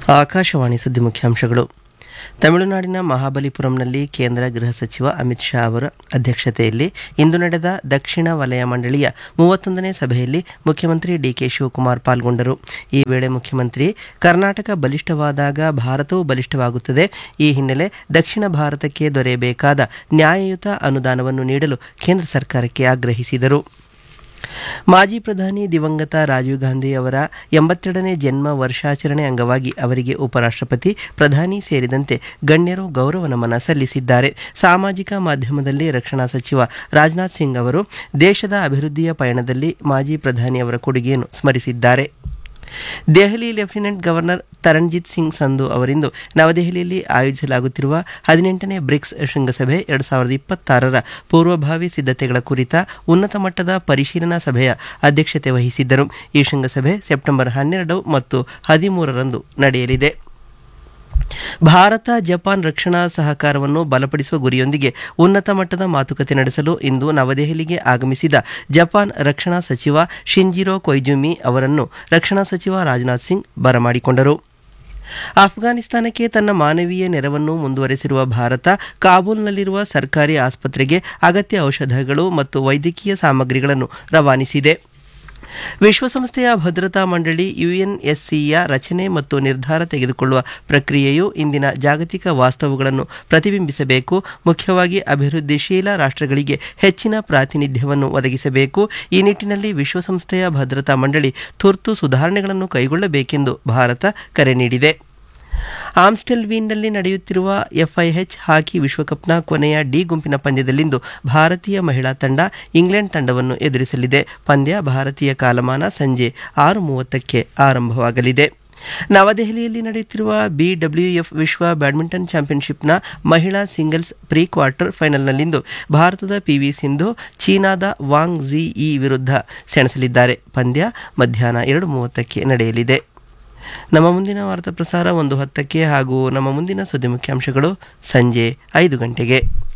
ಆಕಾಶವಾಣಿ ಸುದ್ದಿ ಮುಖ್ಯಾಂಶಗಳು ತಮಿಳುನಾಡಿನ ಮಹಾಬಲಿಪುರಂನಲ್ಲಿ ಕೇಂದ್ರ ಗೃಹ ಸಚಿವ ಅಮಿತ್ ಶಾ ಅವರ ಅಧ್ಯಕ್ಷತೆಯಲ್ಲಿ ಇಂದು ನಡೆದ ದಕ್ಷಿಣ ವಲಯ ಮಂಡಳಿಯ ಮೂವತ್ತೊಂದನೇ ಸಭೆಯಲ್ಲಿ ಮುಖ್ಯಮಂತ್ರಿ ಡಿಕೆ ಶಿವಕುಮಾರ್ ಪಾಲ್ಗೊಂಡರು ಈ ವೇಳೆ ಮುಖ್ಯಮಂತ್ರಿ ಕರ್ನಾಟಕ ಬಲಿಷ್ಠವಾದಾಗ ಭಾರತವೂ ಬಲಿಷ್ಠವಾಗುತ್ತದೆ ಈ ಹಿನ್ನೆಲೆ ದಕ್ಷಿಣ ಭಾರತಕ್ಕೆ ದೊರೆಯಬೇಕಾದ ನ್ಯಾಯಯುತ ಅನುದಾನವನ್ನು ನೀಡಲು ಕೇಂದ್ರ ಸರ್ಕಾರಕ್ಕೆ ಆಗ್ರಹಿಸಿದರು ಮಾಜಿ ಪ್ರಧಾನಿ ದಿವಂಗತ ರಾಜೀವ್ ಗಾಂಧಿ ಅವರ ಎಂಬತ್ತೆರಡನೇ ಜನ್ಮ ವರ್ಷಾಚರಣೆ ಅಂಗವಾಗಿ ಅವರಿಗೆ ಉಪರಾಷ್ಟ್ರಪತಿ ಪ್ರಧಾನಿ ಸೇರಿದಂತೆ ಗಣ್ಯರು ಗೌರವ ನಮನ ಸಲ್ಲಿಸಿದ್ದಾರೆ ಸಾಮಾಜಿಕ ಮಾಧ್ಯಮದಲ್ಲಿ ರಕ್ಷಣಾ ಸಚಿವ ರಾಜನಾಥ್ ಸಿಂಗ್ ಅವರು ದೇಶದ ಅಭಿವೃದ್ಧಿಯ ಪಯಣದಲ್ಲಿ ಮಾಜಿ ಪ್ರಧಾನಿ ಅವರ ಕೊಡುಗೆಯನ್ನು ಸ್ಮರಿಸಿದ್ದಾರೆ ದೆಹಲಿ ಲೆಫ್ಟಿನೆಂಟ್ ಗವರ್ನರ್ ತರಣ್ಜಿತ್ ಸಿಂಗ್ ಸಂಧು ಅವರಿಂದು ನವದೆಹಲಿಯಲ್ಲಿ ಆಯೋಜಿಸಲಾಗುತ್ತಿರುವ ಹದಿನೆಂಟನೇ ಬ್ರಿಕ್ಸ್ ಶೃಂಗಸಭೆ ಎರಡು ಸಾವಿರದ ಇಪ್ಪತ್ತಾರರ ಪೂರ್ವಭಾವಿ ಸಿದ್ಧತೆಗಳ ಕುರಿತ ಉನ್ನತ ಮಟ್ಟದ ಪರಿಶೀಲನಾ ಸಭೆಯ ಅಧ್ಯಕ್ಷತೆ ವಹಿಸಿದ್ದರು ಈ ಶೃಂಗಸಭೆ ಸೆಪ್ಟೆಂಬರ್ ಹನ್ನೆರಡು ಮತ್ತು ಹದಿಮೂರರಂದು ನಡೆಯಲಿದೆ ಭಾರತ ಜಪಾನ್ ರಕ್ಷಣಾ ಸಹಕಾರವನ್ನು ಬಲಪಡಿಸುವ ಗುರಿಯೊಂದಿಗೆ ಉನ್ನತ ಮಟ್ಟದ ಮಾತುಕತೆ ನಡೆಸಲು ಇಂದು ನವದೆಹಲಿಗೆ ಆಗಮಿಸಿದ ಜಪಾನ್ ರಕ್ಷಣಾ ಸಚಿವ ಶಿಂಜಿರೋ ಕೊಯ್ಜುಮಿ ಅವರನ್ನು ರಕ್ಷಣಾ ಸಚಿವ ರಾಜನಾಥ್ ಸಿಂಗ್ ಬರಮಾಡಿಕೊಂಡರು ಅಫ್ಘಾನಿಸ್ತಾನಕ್ಕೆ ತನ್ನ ಮಾನವೀಯ ನೆರವನ್ನು ಮುಂದುವರೆಸಿರುವ ಭಾರತ ಕಾಬೂಲ್ನಲ್ಲಿರುವ ಸರ್ಕಾರಿ ಆಸ್ಪತ್ರೆಗೆ ಅಗತ್ಯ ಔಷಧಗಳು ಮತ್ತು ವೈದ್ಯಕೀಯ ಸಾಮಗ್ರಿಗಳನ್ನು ರವಾನಿಸಿದೆ ವಿಶ್ವಸಂಸ್ಥೆಯ ಭದ್ರತಾ ಮಂಡಳಿ ಯುಎನ್ಎಸ್ಸಿಯ ರಚನೆ ಮತ್ತು ನಿರ್ಧಾರ ತೆಗೆದುಕೊಳ್ಳುವ ಪ್ರಕ್ರಿಯೆಯು ಇಂದಿನ ಜಾಗತಿಕ ವಾಸ್ತವಗಳನ್ನು ಪ್ರತಿಬಿಂಬಿಸಬೇಕು ಮುಖ್ಯವಾಗಿ ಅಭಿವೃದ್ಧಿಶೀಲ ರಾಷ್ಟ್ರಗಳಿಗೆ ಹೆಚ್ಚಿನ ಪ್ರಾತಿನಿಧ್ಯವನ್ನು ಒದಗಿಸಬೇಕು ಈ ನಿಟ್ಟಿನಲ್ಲಿ ವಿಶ್ವಸಂಸ್ಥೆಯ ಭದ್ರತಾ ಮಂಡಳಿ ತುರ್ತು ಸುಧಾರಣೆಗಳನ್ನು ಕೈಗೊಳ್ಳಬೇಕೆಂದು ಭಾರತ ಕರೆ ನೀಡಿದೆ ಆಮ್ಸ್ಟೆಲ್ವೀನ್ನಲ್ಲಿ ನಡೆಯುತ್ತಿರುವ ಎಫ್ಐಎಚ್ ಹಾಕಿ ವಿಶ್ವಕಪ್ನ ಕೊನೆಯ ಡಿ ಗುಂಪಿನ ಪಂದ್ಯದಲ್ಲಿಂದು ಭಾರತೀಯ ಮಹಿಳಾ ತಂಡ ಇಂಗ್ಲೆಂಡ್ ತಂಡವನ್ನು ಎದುರಿಸಲಿದೆ ಪಂದ್ಯ ಭಾರತೀಯ ಕಾಲಮಾನ ಸಂಜೆ ಆರು ಮೂವತ್ತಕ್ಕೆ ಆರಂಭವಾಗಲಿದೆ ನವದೆಹಲಿಯಲ್ಲಿ ನಡೆಯುತ್ತಿರುವ ಬಿಡಬ್ಲ್ಯೂಎಫ್ ವಿಶ್ವ ಬ್ಯಾಡ್ಮಿಂಟನ್ ಚಾಂಪಿಯನ್ಶಿಪ್ನ ಮಹಿಳಾ ಸಿಂಗಲ್ಸ್ ಪ್ರೀ ಕ್ವಾರ್ಟರ್ ಫೈನಲ್ನಲ್ಲಿಂದು ಭಾರತದ ಪಿವಿ ಸಿಂಧು ಚೀನಾದ ವಾಂಗ್ ಝಿ ಇ ವಿರುದ್ಧ ಸೆಣಸಲಿದ್ದಾರೆ ಪಂದ್ಯ ಮಧ್ಯಾಹ್ನ ಎರಡು ಮೂವತ್ತಕ್ಕೆ ನಡೆಯಲಿದೆ ನಮ್ಮ ಮುಂದಿನ ವಾರ್ತಾ ಪ್ರಸಾರ ಒಂದು ಹತ್ತಕ್ಕೆ ಹಾಗೂ ನಮ್ಮ ಮುಂದಿನ ಸುದ್ದಿ ಮುಖ್ಯಾಂಶಗಳು ಸಂಜೆ ಐದು ಗಂಟೆಗೆ